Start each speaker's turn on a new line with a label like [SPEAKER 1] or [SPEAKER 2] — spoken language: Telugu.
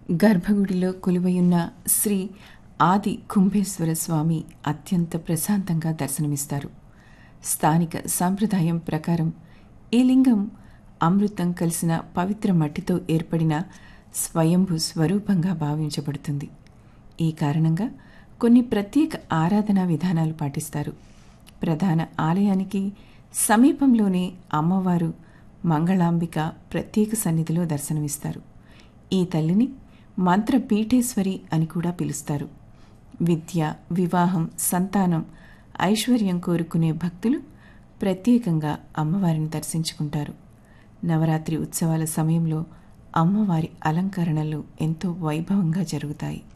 [SPEAKER 1] గర్భగుడిలో కొలువయున్న శ్రీ ఆది కుంభేశ్వర స్వామి అత్యంత ప్రశాంతంగా దర్శనమిస్తారు స్థానిక సాంప్రదాయం ప్రకారం ఈ లింగం అమృతం కలిసిన పవిత్ర మట్టితో ఏర్పడిన స్వయంభూ స్వరూపంగా భావించబడుతుంది ఈ కారణంగా కొన్ని ప్రత్యేక ఆరాధనా విధానాలు పాటిస్తారు ప్రధాన ఆలయానికి సమీపంలోనే అమ్మవారు మంగళాంబిక ప్రత్యేక సన్నిధిలో దర్శనమిస్తారు ఈ తల్లిని మంత్రపీఠేశ్వరి అని కూడా పిలుస్తారు విద్య వివాహం సంతానం ఐశ్వర్యం కోరుకునే భక్తులు ప్రత్యేకంగా అమ్మవారిని దర్శించుకుంటారు నవరాత్రి ఉత్సవాల సమయంలో అమ్మవారి అలంకరణలు ఎంతో వైభవంగా జరుగుతాయి